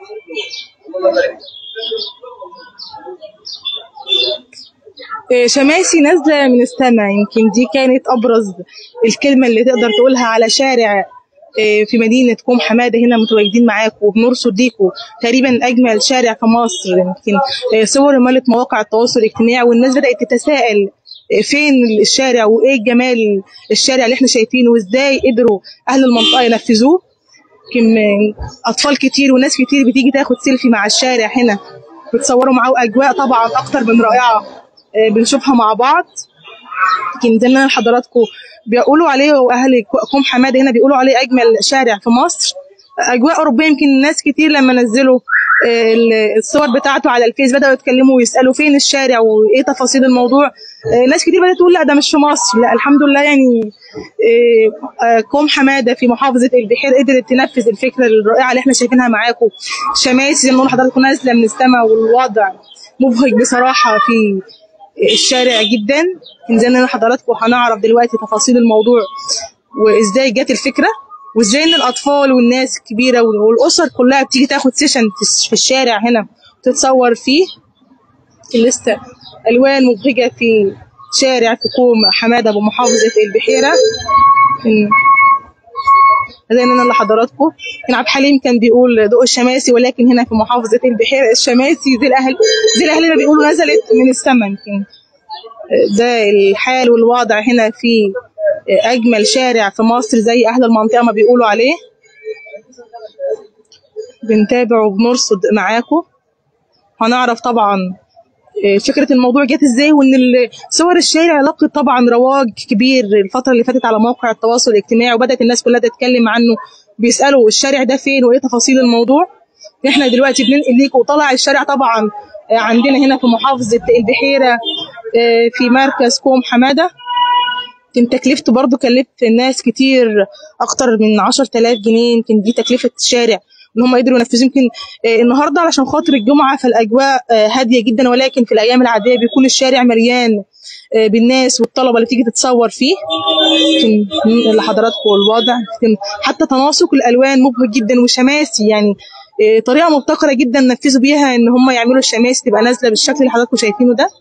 إيه، شماسي نازله من السماء يمكن دي كانت ابرز الكلمه اللي تقدر تقولها على شارع إيه، في مدينه كوم حماده هنا متواجدين معاكم وبنرصد ليكم تقريبا اجمل شارع في مصر يمكن إيه، صور ملت مواقع التواصل الاجتماعي والناس بدات تتساءل إيه، فين الشارع وايه جمال الشارع اللي احنا شايفينه وازاي قدروا اهل المنطقه ينفذوه يمكن اطفال كتير وناس كتير بتيجي تاخد سيلفي مع الشارع هنا بتصوروا معاه اجواء طبعا اكتر من رائعه آه، بنشوفها مع بعض يمكن زي ما حضراتكم بيقولوا عليه واهل كوم حماده هنا بيقولوا عليه اجمل شارع في مصر اجواء اوروبيه يمكن ناس كتير لما نزلوا آه، ال- الصور بتاعته على الفيس بداوا يتكلموا ويسالوا فين الشارع وايه تفاصيل الموضوع آه، ناس كتير بدات تقول لا ده مش في مصر لا الحمد لله يعني آه، آه، كوم حماده في محافظه البحير قدرت تنفذ الفكره الرائعه اللي احنا شايفينها معاكم شماسي زي ما بنقول لحضراتكم نازله من السماء والوضع مبهج بصراحه في الشارع جدا زي ما حضراتكم هنعرف دلوقتي تفاصيل الموضوع وازاي جت الفكره وازاي ان الاطفال والناس الكبيره والاسر كلها بتيجي تاخد سيشن في- في الشارع هنا تتصور فيه لسه الوان مبهجه في شارع في كوم حماده بمحافظه البحيره إن- زي ما انا لحضراتكم كان عبد الحليم كان بيقول ضوء الشماسي ولكن هنا في محافظه البحيره الشماسي زي الاهل زي الاهل ما بيقولوا نزلت من السماء يمكن ده الحال والوضع هنا في اجمل شارع في مصر زي اهل المنطقه ما بيقولوا عليه بنتابع وبنرصد معاكم هنعرف طبعا آه، فكره الموضوع جت ازاي وان ال- صور الشارع لقت طبعا رواج كبير الفتره اللي فاتت على مواقع التواصل الاجتماعي وبدات الناس كلها تتكلم عنه بيسالوا الشارع ده فين وايه تفاصيل الموضوع احنا دلوقتي بننقل ليكم وطلع الشارع طبعا آه، عندنا هنا في محافظه البحيره آه، في مركز كوم حماده يمكن تكلفته برضو كلفت الناس كتير اكتر من 10000 جنيه يمكن دي تكلفه الشارع ان هم قدروا ينفذوا يمكن آه، النهارده علشان خاطر الجمعه فالاجواء آه، هاديه جدا ولكن في الايام العاديه بيكون الشارع مليان آه، بالناس والطلبه اللي تيجي تتصور فيه يمكن لحضراتكم الوضع يمكن حتى تناسق الالوان مبهج جدا وشماسي يعني آه، طريقه مبتكره جدا نفذوا بيها ان هم يعملوا الشماسي تبقى نازله بالشكل اللي حضراتكم شايفينه ده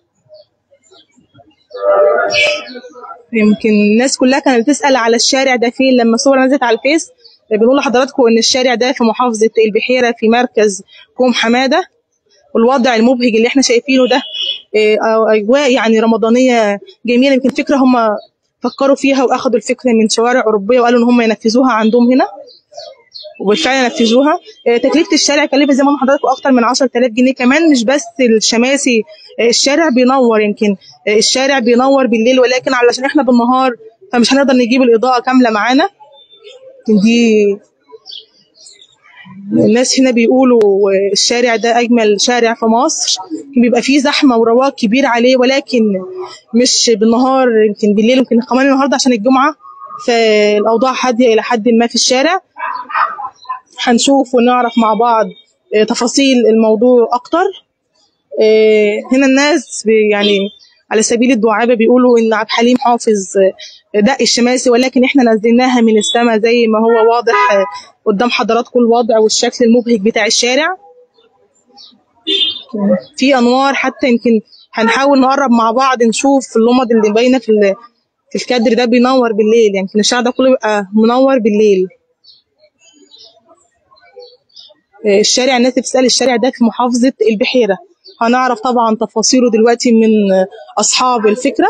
يمكن الناس كلها كانت بتسأل على الشارع ده فين لما صور نزلت على الفيس بنقول لحضراتكم ان الشارع ده في محافظة البحيرة في مركز كوم حمادة والوضع المبهج اللي احنا شايفينه ده إيه، أو اجواء يعني رمضانية جميلة يمكن فكرة هم فكروا فيها واخدوا الفكرة من شوارع اوروبية وقالوا ان هم ينفذوها عندهم هنا وبالفعل نفذوها آه، تكلفة الشارع كلفة زي ما قلنا لحضراتكم أكتر من 10000 جنيه كمان مش بس الشماسي آه، الشارع بينور يمكن آه، الشارع بينور بالليل ولكن علشان احنا بالنهار فمش هنقدر نجيب الإضاءة كاملة معانا يمكن دي الناس هنا بيقولوا آه، الشارع ده أجمل شارع في مصر يمكن بيبقى فيه زحمة ورواق كبير عليه ولكن مش بالنهار يمكن بالليل يمكن كمان النهارده عشان الجمعة فالأوضاع هادية إلى حد ما في الشارع هنشوف ونعرف مع بعض آه، تفاصيل الموضوع اكتر آه، هنا الناس بي- يعني على سبيل الدعابه بيقولوا ان عبد الحليم حافظ آه، دق الشماسي ولكن احنا نزلناها من السماء زي ما هو واضح آه، قدام حضراتكم الوضع والشكل المبهج بتاع الشارع في انوار حتى يمكن هنحاول نقرب مع بعض نشوف اللمض اللي باينه في ال- في الكادر ده بينور بالليل يعني يمكن الشارع ده كله بيبقى منور بالليل الشارع الناس بتسأل الشارع ده في محافظة البحيرة هنعرف طبعا تفاصيله دلوقتي من أصحاب الفكرة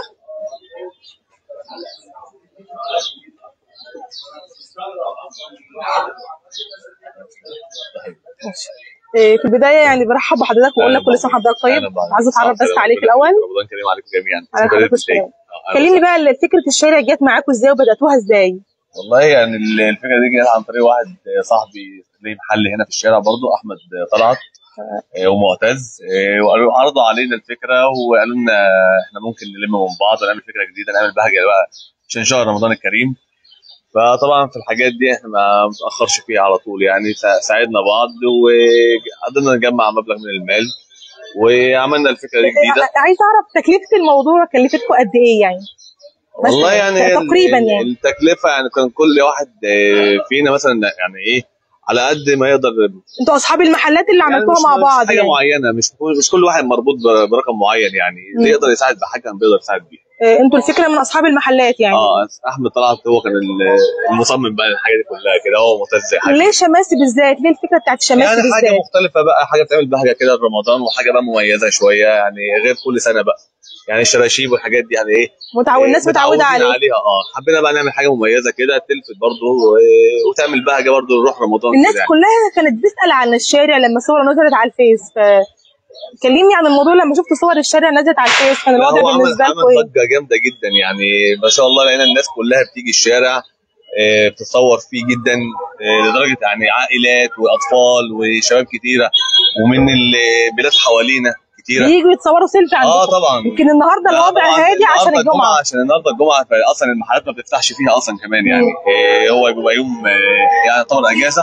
إيه، في البداية يعني برحب بحضرتك وأقول لك كل سنة وحضرتك طيب عايزة أتعرف بس عليك الأول رمضان كريم عليكم جميعا على شكراً حضرتك للتشجيع. السلام. آه، كلمني بقى فكرة الشارع جت معاكم إزاي وبدأتوها إزاي؟ والله يعني ال- الفكره دي جت عن طريق واحد صاحبي ليه محل هنا في الشارع برضو احمد طلعت آه، ومعتز آه، وقالوا عرضوا علينا الفكره وقالوا لنا احنا ممكن نلم من بعض ونعمل فكره جديده نعمل بهجه بقى عشان شهر رمضان الكريم فطبعا في الحاجات دي احنا ما بنتاخرش فيها على طول يعني سا- ساعدنا بعض وقدرنا نجمع مبلغ من المال وعملنا الفكره دي جديده عايز أعرف تكلفة الموضوع كلفتكم قد إيه يعني؟ بس والله يعني ال- تقريبا ال- يعني التكلفه يعني كان كل واحد آه، فينا مثلا يعني ايه على قد ما يقدر انتوا اصحاب المحلات اللي يعني عملتوها مش- مع مش بعض حاجه يعني. معينه مش مش كل واحد مربوط ب- برقم معين يعني مم. اللي يقدر يساعد بحاجه كان بيقدر يساعد بيها آه، انتوا الفكره من اصحاب المحلات يعني اه احمد طلعت هو كان ال- المصمم بقى الحاجه دي كلها كده هو معتز زي حاجه ليه شماسي بالذات ليه الفكره بتاعت الشماسي يعني حاجه بالذات مختلفه بقى حاجه بتعمل بهجه كده في رمضان وحاجه بقى مميزه شويه يعني غير كل سنه بقى يعني الشراشيب والحاجات دي يعني ايه متعود الناس إيه، متعوده متعودين عليه عليها اه حبينا بقى نعمل حاجه مميزه كده تلفت برضه و- وتعمل بهجه برضه لروح رمضان الناس كده يعني. كلها كانت بتسال عن الشارع لما صور نزلت على الفيس ف كلمني عن الموضوع لما شفت صور الشارع نزلت على الفيس كان لا، الوضع هو عمل بالنسبه لكم عمل ايه؟ ضجه جامده جدا يعني ما شاء الله لقينا الناس كلها بتيجي الشارع آه، بتتصور فيه جدا آه، لدرجه يعني عائلات واطفال وشباب كتيره ومن البلاد حوالينا كتيره بييجوا يتصوروا سيلفي عندكم اه طبعا يمكن النهارده لا، الوضع طبعاً هادي عشان النهاردة الجمعه عشان النهارده الجمعه فاصلا المحلات ما بتفتحش فيها اصلا كمان يعني إيه هو بيبقى يوم آه، يعني طبعا اجازه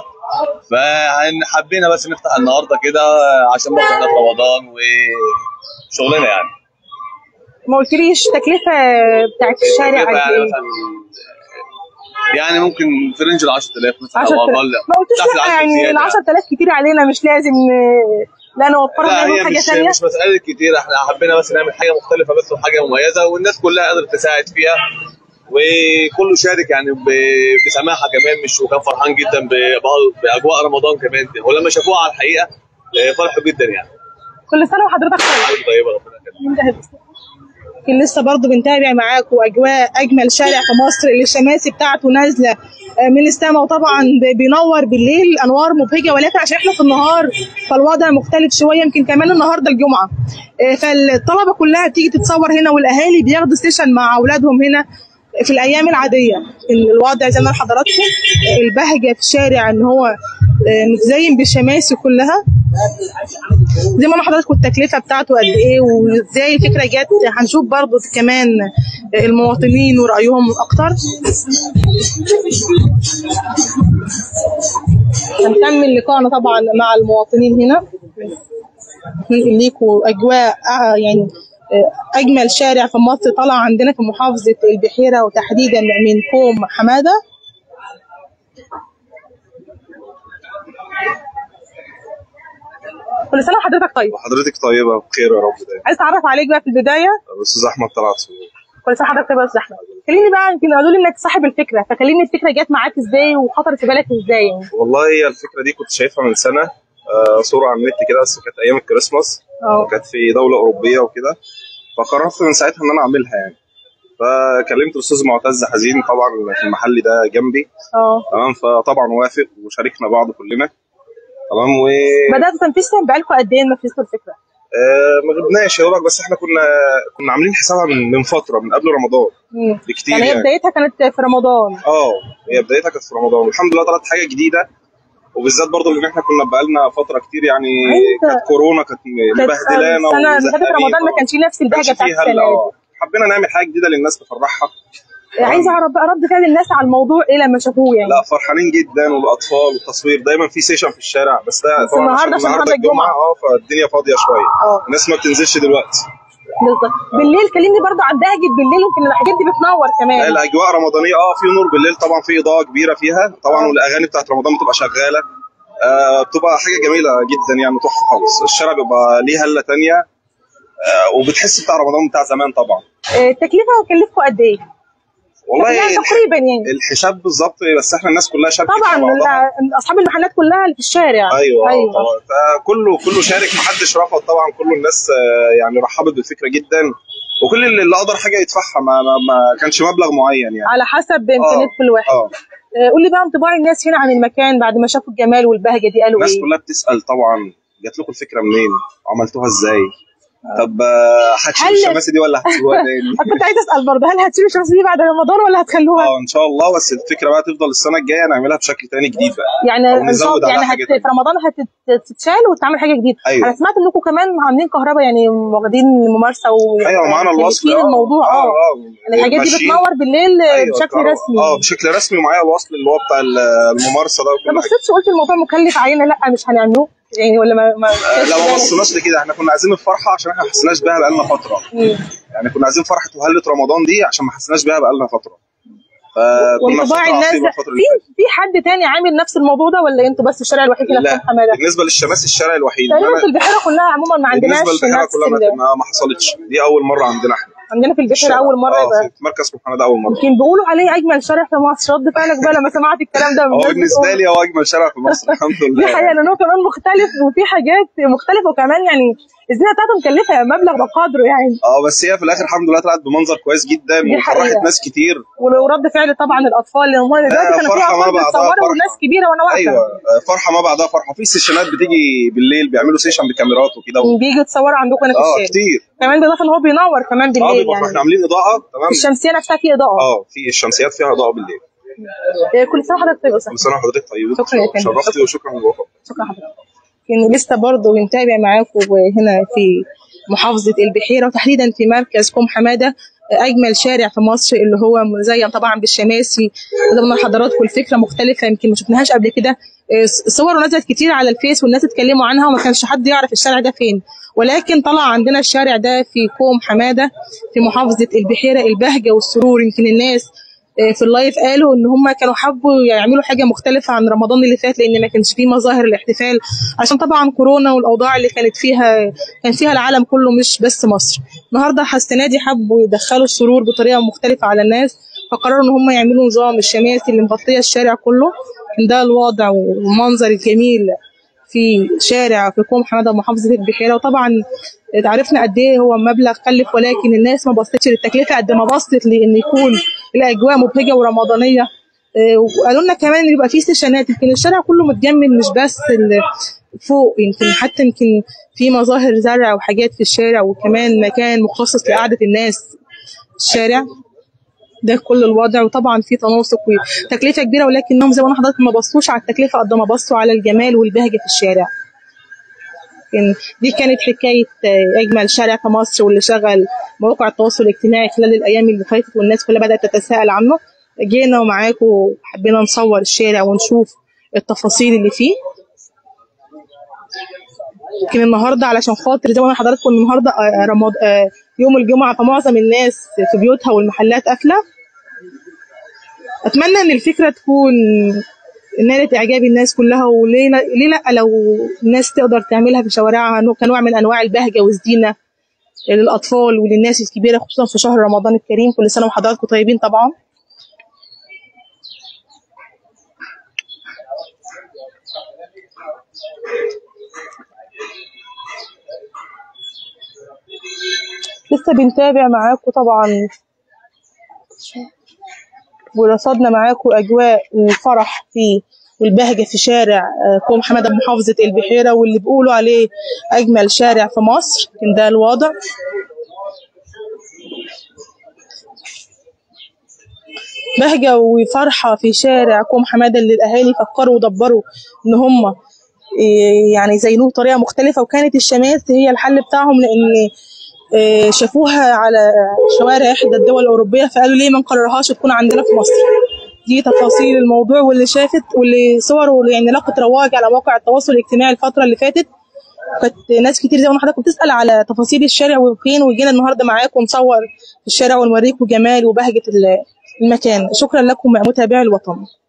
فحبينا بس نفتح النهارده كده عشان برضه احنا في رمضان وشغلنا يعني ما قلتليش تكلفه بتاعت الشارع التكلفة قد يعني ايه؟ مثلا يعني ممكن في رينج ال 10000 مثلا 10,000 او اقل ما قلتش تحت لا العشرة يعني زيادة ال 10000 كتير علينا مش لازم ن- لا نوفرها لا نعمل هي حاجه مش ثانيه مش مساله كتير احنا حبينا بس نعمل حاجه مختلفه بس وحاجه مميزه والناس كلها قدرت تساعد فيها وكله شارك يعني ب- بسماحه كمان مش وكان فرحان جدا ب- باجواء رمضان كمان ولما شافوها على الحقيقه اه، فرحوا جدا يعني كل سنه وحضرتك طيب حاجه طيبه ربنا يخليك يمكن لسه برضه بنتابع معاكم اجواء اجمل شارع في مصر اللي الشماسي بتاعته نازله آه، من السماء وطبعا ب- بينور بالليل انوار مبهجه ولكن عشان احنا في النهار فالوضع مختلف شويه يمكن كمان النهارده الجمعه آه، فالطلبه كلها بتيجي تتصور هنا والاهالي بياخدوا سيشن مع اولادهم هنا في الايام العاديه الوضع زي ما حضراتكم آه، البهجه في الشارع ان هو آه، متزين بالشماسي كلها زي ما قلنا حضراتكم التكلفه بتاعته قد ايه وازاي الفكره جت هنشوف برضو كمان المواطنين ورايهم اكتر هنكمل لقائنا طبعا مع المواطنين هنا ننقل ليكم اجواء آه، يعني آه، اجمل شارع في مصر طلع عندنا في محافظه البحيره وتحديدا من كوم حماده كل سنه وحضرتك طيب وحضرتك طيبه بخير يا رب دايما عايز اتعرف عليك بقى في البدايه الاستاذ احمد طلعت سرور. كل سنه وحضرتك طيب يا استاذ احمد كلمني بقى يمكن قالوا لي انك صاحب الفكره فكلمني الفكره جت معاك ازاي وخطرت في بالك ازاي يعني والله هي الفكره دي كنت شايفها من سنه آه، صوره على النت كده بس كانت ايام الكريسماس اه كانت في دوله اوروبيه وكده فقررت من ساعتها ان انا اعملها يعني فكلمت الاستاذ معتز حزين طبعا في المحل ده جنبي اه تمام فطبعا وافق وشاركنا بعض كلنا تمام و بداتوا تنفيذها بقالكم قد ايه نفذتوا الفكره؟ آه، ما غبناش يا دوبك بس احنا كنا كنا عاملين حسابها من من فتره من قبل رمضان مم. بكتير يعني هي يعني بدايتها كانت في رمضان اه هي بدايتها كانت في رمضان والحمد لله طلعت حاجه جديده وبالذات برضه لان احنا كنا بقالنا فتره كتير يعني أيوة. كانت كورونا كانت كانت مبهدلانا السنه اللي فاتت وزهقانين، رمضان ما آه. كانش نفس ما كانش البهجه بتاعت فيها السنه ال- دي اه حبينا نعمل حاجه جديده للناس تفرحها عايزه اعرف بقى رد فعل الناس على الموضوع ايه لما شافوه يعني لا فرحانين جدا والاطفال والتصوير دايما في سيشن في الشارع بس ده بس طبعا النهاردة عشان النهاردة الجمعة. اه فالدنيا فاضيه شويه اه الناس ما بتنزلش دلوقتي بالظبط بالليل كلمني برضو عن بهجه بالليل يمكن الحاجات دي بتنور كمان الاجواء رمضانيه اه في نور بالليل طبعا في اضاءه كبيره فيها طبعا آه. والاغاني بتاعت رمضان بتبقى شغاله آه بتبقى حاجه جميله جدا يعني تحفه خالص الشارع بيبقى ليه هله تانية آه وبتحس بتاع رمضان بتاع زمان طبعا آه، التكلفه هكلفكم قد ايه؟ والله يعني الح- تقريبا يعني الحساب بالظبط بس احنا الناس كلها شاركت طبعا مع بعضها. ال- اصحاب المحلات كلها اللي في الشارع ايوه ايوه طبعا فكله كله شارك محدش رفض طبعا كل الناس آه، يعني رحبت بالفكره جدا وكل اللي اللي قدر حاجه يدفعها ما, ما, ما كانش مبلغ معين يعني على حسب امكانيات كل واحد اه آه، قول لي بقى انطباع الناس هنا عن المكان بعد ما شافوا الجمال والبهجه دي قالوا الناس ايه؟ كلها بتسال طبعا جات لكم الفكره منين عملتوها ازاي طب آه، هتشيلوا هل- الشماسي دي ولا هتسيبوها تاني أنا كنت عايزه اسال برضه هل هتشيلوا الشمس دي بعد رمضان ولا هتخلوها؟ اه ان شاء الله بس الفكره بقى تفضل السنه الجايه نعملها بشكل تاني جديد بقى يعني أو ان شاء نزود الله يعني عليها هت... حاجة تانية. في رمضان هتتشال وتتعمل حاجه جديده أيوة. انا سمعت انكم كمان عاملين كهرباء يعني واخدين ممارسه و ايوه معانا الوصل مكلفين اه الموضوع اه يعني الحاجات دي ماشيين. بتنور بالليل أيوة، بشكل كهرباء. رسمي اه بشكل رسمي ومعايا الوصل اللي هو بتاع الممارسه ده ما وكل حاجه بصيتش قلت الموضوع مكلف علينا لا مش هنعمله يعني ولا ما ما آه، لا ما بصيناش لكده احنا كنا عايزين الفرحه عشان احنا ما حسيناش بيها بقالنا فتره مم. يعني كنا عايزين فرحه وهله رمضان دي عشان ما حسيناش بيها بقالنا فتره فكنا وانطباع فتره الناس عصيبه ده- الفتره اللي في فاتت في حد تاني عامل نفس الموضوع ده ولا انتوا بس الشارع الوحيد اللي لا في حماده بالنسبه للشماس الشارع الوحيد تقريبا إنما في البحيره كلها عموما ما عندناش بالنسبه للبحيره نفس كلها ما, ال- ما ما حصلتش دي اول مره عندنا احنا عندنا في البحيره اول مره اه يبقى في مركز محمد اول مره يمكن بيقولوا عليه اجمل شارع في مصر رد فعلك بقى لما سمعت الكلام ده من هو الناس بالنسبه بتقول- لي هو اجمل شارع في مصر الحمد دي لله حقيقه لان هو كمان مختلف وفي حاجات مختلفه وكمان يعني الزينه بتاعته مكلفه مبلغ بقدره يعني اه بس هي في الاخر الحمد لله طلعت بمنظر كويس جدا دي حقيقة. وفرحت ناس كتير ورد فعل طبعا الاطفال لان هم دلوقتي كانوا في فرحة ما اطفال بعدها بيتصوروا فرحة. وناس كبيره وانا واقفه ايوه فرحه ما بعدها فرحه في سيشنات بتيجي بالليل بيعملوا سيشن بكاميرات وكده بيجوا يتصوروا عندكم هنا في اه الشارع كتير كمان بالاضافه ان هو بينور كمان اه بالليل بيبقى احنا يعني عاملين اضاءه تمام الشمسيه نفسها فيه اضاءه اه في الشمسيات فيها اضاءه بالليل إيه، كل سنه وحضرتك طيب يا أستاذ. كل سنه وحضرتك طيب شكرا يا فندم. شرفتي وشكرا للوقت شكرا حضرتك إن لسه برضه بنتابع معاكم هنا في محافظة البحيرة وتحديدا في مركز كوم حمادة أجمل شارع في مصر اللي هو مزين طبعا بالشماسي زي ما حضراتكم الفكرة مختلفة يمكن ما شفناهاش قبل كده إيه، صور ونزلت كتير على الفيس والناس اتكلموا عنها وما كانش حد يعرف الشارع ده فين ولكن طلع عندنا الشارع ده في كوم حمادة في محافظة البحيرة البهجة والسرور يمكن الناس في اللايف قالوا ان هم كانوا حبوا يعملوا حاجه مختلفه عن رمضان اللي فات لان ما كانش فيه مظاهر الاحتفال عشان طبعا كورونا والاوضاع اللي كانت فيها كان فيها العالم كله مش بس مصر النهارده السنه دي حبوا يدخلوا السرور بطريقه مختلفه على الناس فقرروا ان هم يعملوا نظام الشماسي اللي مغطيه الشارع كله ده الوضع والمنظر الجميل في شارع في كوم حماده محافظه البحيره وطبعا عرفنا قد ايه هو مبلغ كلف ولكن الناس ما بصتش للتكلفه قد ما بصت لان يكون الاجواء مبهجه ورمضانيه آه، وقالوا لنا كمان ان يبقى في سيشنات يمكن الشارع كله متجمد مش بس ال- فوق يمكن حتى يمكن في مظاهر زرع وحاجات في الشارع وكمان مكان مخصص لقعده الناس في الشارع ده كل الوضع وطبعا في تناسق وتكلفه كبيره ولكنهم زي ما أنا حضرتك ما بصوش على التكلفه قد ما بصوا على الجمال والبهجه في الشارع إن دي كانت حكاية آه، أجمل شارع في مصر واللي شغل مواقع التواصل الاجتماعي خلال الأيام اللي فاتت والناس كلها بدأت تتساءل عنه جينا ومعاكم وحبينا نصور الشارع ونشوف التفاصيل اللي فيه يمكن النهارده علشان خاطر زي ما أنا حضراتكم النهارده آه، رمض... آه، يوم الجمعة فمعظم الناس في بيوتها والمحلات قافلة أتمنى إن الفكرة تكون نالت إعجاب الناس كلها وليه لا- ليه لأ لو الناس تقدر تعملها في شوارعها نوع- كنوع من أنواع البهجة والزينة للأطفال وللناس الكبيرة خصوصا في شهر رمضان الكريم كل سنة وحضراتكم طيبين طبعا لسه بنتابع معاكم طبعا ورصدنا معاكم أجواء الفرح في والبهجة في شارع آه، كوم حمادة بمحافظة البحيرة واللي بيقولوا عليه أجمل شارع في مصر كان ده الوضع بهجة وفرحة في شارع كوم حمادة اللي الأهالي فكروا ودبروا إن هم إيه، يعني زينوه بطريقة مختلفة وكانت الشماس هي الحل بتاعهم لأن إيه، شافوها على شوارع إحدى الدول الأوروبية فقالوا ليه ما نكررهاش تكون عندنا في مصر دي تفاصيل الموضوع واللي شافت واللي صوره يعني لقت رواج على مواقع التواصل الاجتماعي الفترة اللي فاتت كانت ناس كتير زي ما حضرتك بتسأل على تفاصيل الشارع وفين وجينا النهارده معاكم نصور في الشارع ونوريكم جمال وبهجة ال- المكان شكرا لكم متابعي الوطن